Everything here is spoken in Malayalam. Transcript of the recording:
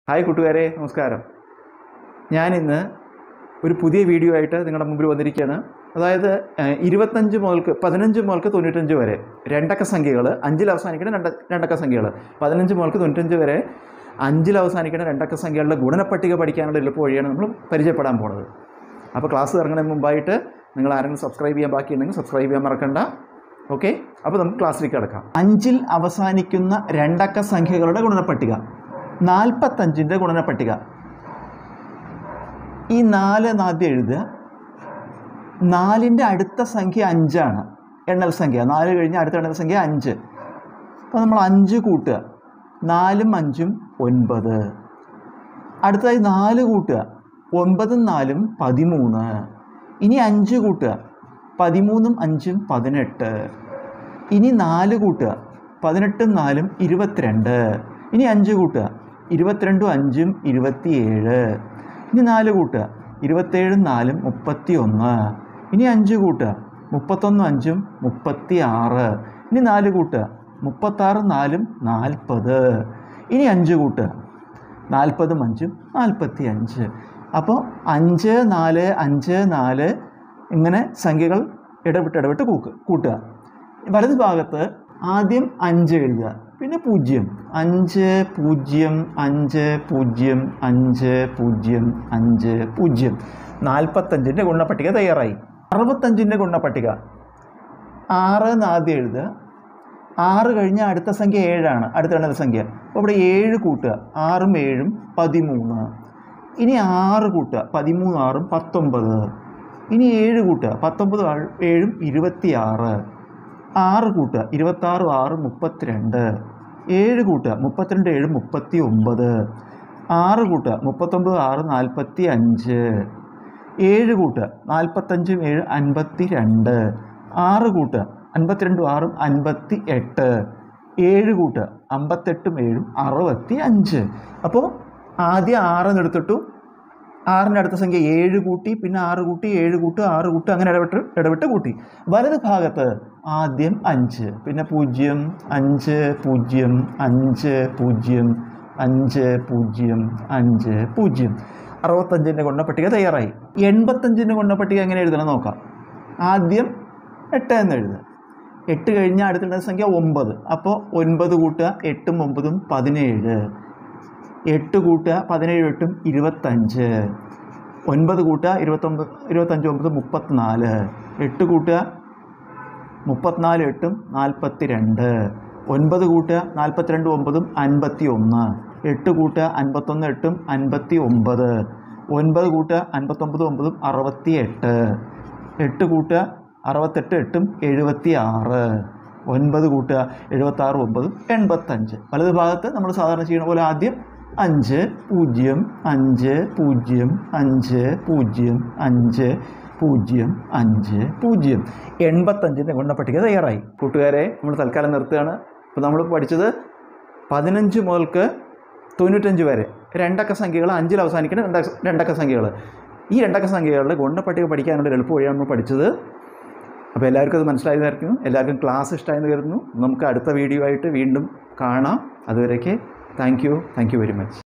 ഹായ് കൂട്ടുകാരെ നമസ്കാരം ഞാനിന്ന് ഒരു പുതിയ വീഡിയോ ആയിട്ട് നിങ്ങളുടെ മുമ്പിൽ വന്നിരിക്കുകയാണ് അതായത് ഏഹ്, ഇരുപത്തഞ്ച് മുതൽക്ക് പതിനഞ്ച് മുതൽക്ക് തൊണ്ണൂറ്റഞ്ച് വരെ രണ്ടക്ക സംഖ്യകൾ അഞ്ചിൽ അവസാനിക്കുന്ന രണ്ട് രണ്ടക്ക സംഖ്യകൾ പതിനഞ്ച് മുതൽക്ക് തൊണ്ണൂറ്റഞ്ച് വരെ അഞ്ചിൽ അവസാനിക്കുന്ന രണ്ടക്ക സംഖ്യകളുടെ ഗുണനപ്പട്ടിക പഠിക്കാനുള്ള എളുപ്പ വഴിയാണ് നമ്മൾ പരിചയപ്പെടാൻ പോണത് അപ്പോൾ ക്ലാസ് ഇറങ്ങുന്നതിന് മുമ്പായിട്ട് നിങ്ങൾ ആരെങ്കിലും സബ്സ്ക്രൈബ് ചെയ്യാൻ ബാക്കിയുണ്ടെങ്കിൽ സബ്സ്ക്രൈബ് ചെയ്യാൻ മറക്കണ്ട ഓക്കെ അപ്പോൾ നമുക്ക് ക്ലാസ്സിലേക്ക് കിടക്കാം അഞ്ചിൽ അവസാനിക്കുന്ന രണ്ടക്ക സംഖ്യകളുടെ ഗുണനപ്പട്ടിക നാൽപ്പത്തഞ്ചിൻ്റെ ഗുണനപ്പട്ടിക ഈ നാല് ആദ്യം എഴുതുക നാലിൻ്റെ അടുത്ത സംഖ്യ അഞ്ചാണ് എണ്ണൽ സംഖ്യ നാല് കഴിഞ്ഞ് അടുത്ത എണ്ണൽ സംഖ്യ അഞ്ച് അപ്പോൾ നമ്മൾ അഞ്ച് കൂട്ടുക നാലും അഞ്ചും ഒൻപത് അടുത്തതായി നാല് കൂട്ടുക ഒൻപതും നാലും പതിമൂന്ന് ഇനി അഞ്ച് കൂട്ടുക പതിമൂന്നും അഞ്ചും പതിനെട്ട് ഇനി നാല് കൂട്ടുക പതിനെട്ടും നാലും ഇരുപത്തിരണ്ട് ഇനി അഞ്ച് കൂട്ടുക ഇരുപത്തിരണ്ടും അഞ്ചും ഇരുപത്തിയേഴ് ഇനി നാല് കൂട്ടുക ഇരുപത്തേഴും നാലും മുപ്പത്തി ഒന്ന് ഇനി അഞ്ച് കൂട്ടുക മുപ്പത്തൊന്നും അഞ്ചും മുപ്പത്തി ആറ് ഇനി നാല് കൂട്ടുക മുപ്പത്താറും നാലും നാൽപ്പത് ഇനി അഞ്ച് കൂട്ടുക നാൽപ്പതും അഞ്ചും നാൽപ്പത്തി അഞ്ച് അപ്പോൾ അഞ്ച് നാല് അഞ്ച് നാല് ഇങ്ങനെ സംഖ്യകൾ ഇടവിട്ട് ഇടവിട്ട് കൂക്ക് കൂട്ടുക വലത് ഭാഗത്ത് ആദ്യം അഞ്ച് എഴുതുക പിന്നെ പൂജ്യം അഞ്ച് പൂജ്യം അഞ്ച് പൂജ്യം അഞ്ച് പൂജ്യം അഞ്ച് പൂജ്യം നാൽപ്പത്തഞ്ചിൻ്റെ ഗുണപട്ടിക തയ്യാറായി അറുപത്തഞ്ചിൻ്റെ ഗുണപട്ടിക ആറ് എന്ന് ആദ്യം എഴുതുക ആറ് കഴിഞ്ഞ അടുത്ത സംഖ്യ ഏഴാണ് അടുത്ത എണ്ണ സംഖ്യ അപ്പോൾ ഇവിടെ ഏഴ് കൂട്ടുക ആറും ഏഴും പതിമൂന്ന് ഇനി ആറ് കൂട്ടുക പതിമൂന്ന് ആറും പത്തൊമ്പത് ഇനി ഏഴ് കൂട്ടുക പത്തൊമ്പത് ആറ് ഏഴും ഇരുപത്തിയാറ് ആറ് കൂട്ടുക ഇരുപത്താറും ആറും മുപ്പത്തിരണ്ട് ഏഴ് കൂട്ടുക മുപ്പത്തിരണ്ട് ഏഴും മുപ്പത്തി ഒമ്പത് ആറ് കൂട്ടുക മുപ്പത്തൊമ്പത് ആറ് നാൽപ്പത്തി അഞ്ച് ഏഴ് കൂട്ടുക നാൽപ്പത്തഞ്ചും ഏഴ് അൻപത്തി രണ്ട് ആറ് കൂട്ടുക അൻപത്തിരണ്ടും ആറും അൻപത്തി എട്ട് ഏഴ് കൂട്ടുക അമ്പത്തെട്ടും ഏഴും അറുപത്തി അഞ്ച് അപ്പോൾ ആദ്യം ആറെന്ന് എടുത്തിട്ടു ആറിൻ്റെ അടുത്ത സംഖ്യ ഏഴ് കൂട്ടി പിന്നെ ആറ് കൂട്ടി ഏഴ് കൂട്ടി ആറ് കൂട്ടി അങ്ങനെ ഇടവിട്ട് ഇടവിട്ട് കൂട്ടി വലത് ഭാഗത്ത് ആദ്യം അഞ്ച് പിന്നെ പൂജ്യം അഞ്ച് പൂജ്യം അഞ്ച് പൂജ്യം അഞ്ച് പൂജ്യം അഞ്ച് പൂജ്യം അറുപത്തഞ്ചിൻ്റെ ഗുണപട്ടിക തയ്യാറായി എൺപത്തഞ്ചിൻ്റെ ഗുണപട്ടിക എങ്ങനെ എഴുതണം നോക്കാം ആദ്യം എട്ട് എന്ന് എഴുതുക എട്ട് കഴിഞ്ഞാൽ അടുത്തുള്ള സംഖ്യ ഒമ്പത് അപ്പോൾ ഒൻപത് കൂട്ടുക എട്ടും ഒമ്പതും പതിനേഴ് എട്ട് കൂട്ടുക പതിനേഴ് എട്ടും ഇരുപത്തഞ്ച് ഒൻപത് കൂട്ടുക ഇരുപത്തൊമ്പത് ഇരുപത്തഞ്ച് ഒമ്പത് മുപ്പത്തിനാല് എട്ട് കൂട്ടുക മുപ്പത്തിനാല് എട്ടും നാൽപ്പത്തി രണ്ട് ഒൻപത് കൂട്ടുക നാൽപ്പത്തിരണ്ട് ഒമ്പതും അൻപത്തി ഒന്ന് എട്ട് കൂട്ടുക അൻപത്തൊന്ന് എട്ടും അൻപത്തി ഒമ്പത് ഒൻപത് കൂട്ടുക അൻപത്തൊമ്പത് ഒമ്പതും അറുപത്തി എട്ട് എട്ട് കൂട്ടുക അറുപത്തെട്ട് എട്ടും എഴുപത്തി ആറ് ഒൻപത് കൂട്ടുക എഴുപത്താറ് ഒമ്പതും എൺപത്തഞ്ച് വലത് ഭാഗത്ത് നമ്മൾ സാധാരണ ചെയ്യുന്ന പോലെ ആദ്യം അഞ്ച് പൂജ്യം അഞ്ച് പൂജ്യം അഞ്ച് പൂജ്യം അഞ്ച് പൂജ്യം അഞ്ച് പൂജ്യം എൺപത്തഞ്ചിൻ്റെ ഗുണപട്ടിക തയ്യാറായി കൂട്ടുകാരെ നമ്മൾ തൽക്കാലം നിർത്തുകയാണ് ഇപ്പോൾ നമ്മൾ പഠിച്ചത് പതിനഞ്ച് മുതൽക്ക് തൊണ്ണൂറ്റഞ്ച് വരെ രണ്ടക്ക സംഖ്യകൾ അഞ്ചിൽ അവസാനിക്കുന്ന രണ്ടക്ക രണ്ടക്ക സംഖ്യകൾ ഈ രണ്ടക്ക സംഖ്യകളുടെ ഗുണപട്ടിക പഠിക്കാനുള്ള ഒരു എളുപ്പ വഴിയാണ് നമ്മൾ പഠിച്ചത് അപ്പോൾ എല്ലാവർക്കും അത് മനസ്സിലായിരുന്നു എല്ലാവർക്കും ക്ലാസ് ഇഷ്ടമായെന്ന് കരുതുന്നു നമുക്ക് അടുത്ത വീഡിയോ ആയിട്ട് വീണ്ടും കാണാം അതുവരേക്ക് thank you thank you very much